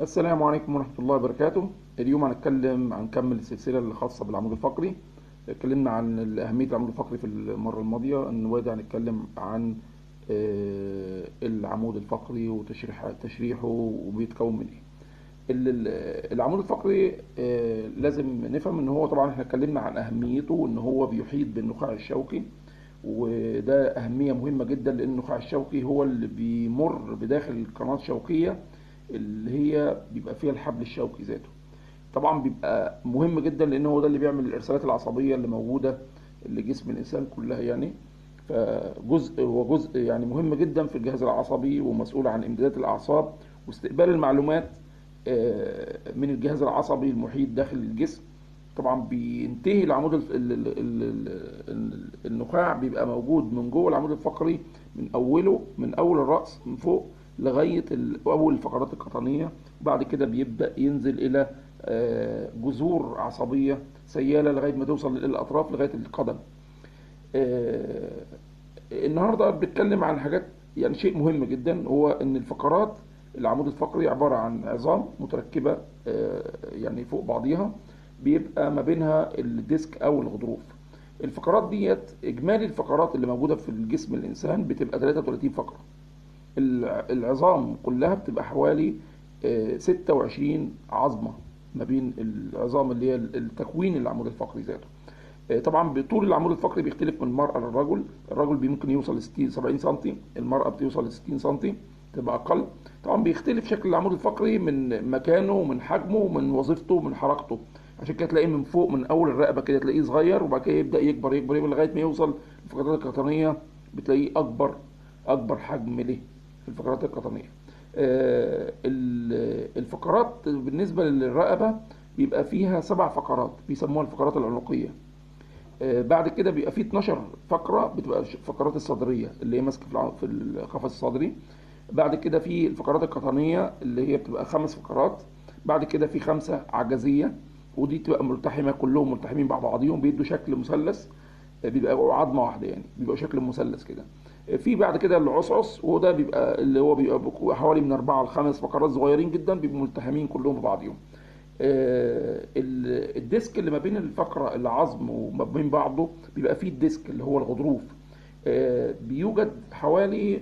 السلام عليكم ورحمة الله وبركاته اليوم هنتكلم هنكمل السلسلة الخاصة بالعمود الفقري اتكلمنا عن أهمية العمود الفقري في المرة الماضية النهارده هنتكلم عن آه، العمود الفقري وتشريح تشريحه وبيتكون من ايه ال- ال- العمود الفقري آه، لازم نفهم ان هو طبعا احنا اتكلمنا عن اهميته وان هو بيحيط بالنخاع الشوكي وده اهمية مهمة جدا لان النخاع الشوكي هو اللي بيمر بداخل القناة الشوكية اللي هي بيبقى فيها الحبل الشوكي ذاته طبعا بيبقى مهم جدا لان هو ده اللي بيعمل الارسالات العصبيه اللي موجوده لجسم الانسان كلها يعني فجزء هو جزء يعني مهم جدا في الجهاز العصبي ومسؤول عن امدادات الاعصاب واستقبال المعلومات آه، من الجهاز العصبي المحيط داخل الجسم طبعا بينتهي العمود الف... ال... ال... ال... ال... النخاع بيبقى موجود من جوه العمود الفقري من اوله من اول الراس من فوق لغايه ال- اول الفقرات القطنيه وبعد كده بيبدا ينزل الى آه، جذور عصبيه سياله لغايه ما توصل للاطراف لغايه القدم آه، النهارده بنتكلم عن حاجات يعني شيء مهم جدا هو ان الفقرات العمود الفقري عباره عن عظام متركبه آه، يعني فوق بعضيها بيبقى ما بينها الديسك او الغضروف الفقرات ديت اجمالي الفقرات اللي موجوده في الجسم الانسان بتبقى 33 فقره الع- العظام كلها بتبقى حوالي آه، 26 عظمة ما بين العظام اللي هي التكوين العمود الفقري ذاته آه، طبعا بطول العمود الفقري بيختلف من المرأة للرجل الرجل بي- ممكن يوصل ل 60 70 سم المرأة بتوصل ل 60 سم تبقى أقل طبعا بيختلف شكل العمود الفقري من مكانه ومن حجمه ومن وظيفته ومن حركته عشان كده تلاقيه من فوق من أول الرقبة كده تلاقيه صغير وبعد كده يبدأ يكبر يكبر يكبر لغاية ما يوصل الفقرات القطنية بتلاقيه أكبر أكبر حجم له في الفقرات القطنية آه، ال- الفقرات بالنسبة للرقبة بيبقى فيها سبع فقرات بيسموها الفقرات العنقية آه، بعد كده بيبقى فيه 12 فقرة بتبقى ش- الفقرات الصدرية اللي هي ماسكة في الع- في القفص الصدري بعد كده في الفقرات القطنية اللي هي بتبقى خمس فقرات بعد كده في خمسة عجزية ودي تبقى ملتحمة كلهم ملتحمين مع بعضهم بيدوا شكل مثلث آه، بيبقى عظمة واحدة يعني بيبقى شكل مثلث كده آه، في بعد كده العصعص وده بيبقى اللي هو بيبقى بك- حوالي من أربعة لخمس فقرات صغيرين جدا بيبقوا ملتحمين كلهم ببعضهم آه، ال- الديسك اللي ما بين الفقرة العظم وما بين بعضه بيبقى فيه الديسك اللي هو الغضروف آه، بيوجد حوالي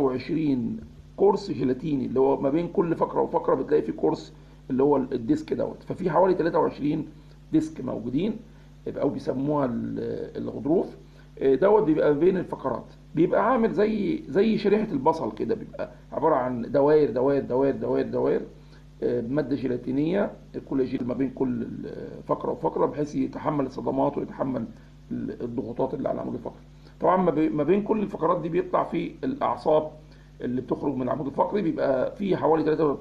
23 قرص جيلاتيني اللي هو ما بين كل فقرة وفقرة بتلاقي فيه قرص اللي هو الديسك دوت ففي حوالي 23 ديسك موجودين او بيسموها ال- الغضروف آه، دوت بيبقى بين الفقرات بيبقى عامل زي زي شريحة البصل كده بيبقى عبارة عن دوائر دوائر دوائر دوائر دوائر آه، بمادة جيلاتينية الكولاجين ما بين كل فقرة وفقرة بحيث يتحمل الصدمات ويتحمل ال- الضغوطات اللي على العمود الفقري طبعا ما بي- ما بين كل الفقرات دي بيطلع في الأعصاب اللي بتخرج من العمود الفقري بيبقى في حوالي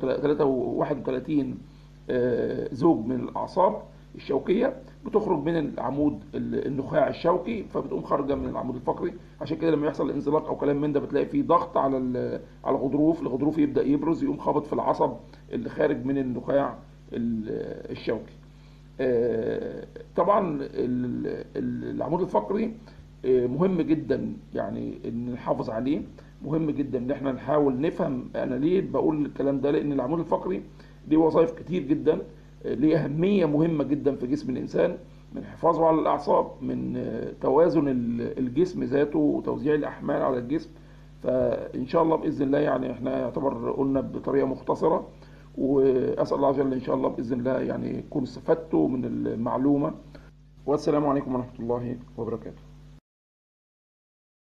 31 آه، زوج من الأعصاب الشوكية بتخرج من العمود ال- النخاع الشوكي فبتقوم خارجة من العمود الفقري عشان كده لما يحصل انزلاق أو كلام من ده بتلاقي فيه ضغط على ال- على الغضروف الغضروف يبدأ يبرز يقوم خابط في العصب اللي خارج من النخاع ال- الشوكي آه، طبعا ال- ال- العمود الفقري آه، مهم جدا يعني ان نحافظ عليه مهم جدا ان احنا نحاول نفهم انا ليه بقول الكلام ده لان العمود الفقري ليه وظائف كتير جدا آه، ليه اهميه مهمه جدا في جسم الانسان من حفاظه على الاعصاب من آه، توازن ال- الجسم ذاته وتوزيع الاحمال على الجسم فان شاء الله باذن الله يعني احنا يعتبر قلنا بطريقه مختصره واسال الله عز وجل ان شاء الله باذن الله يعني يكون استفدتوا من المعلومه والسلام عليكم ورحمه الله وبركاته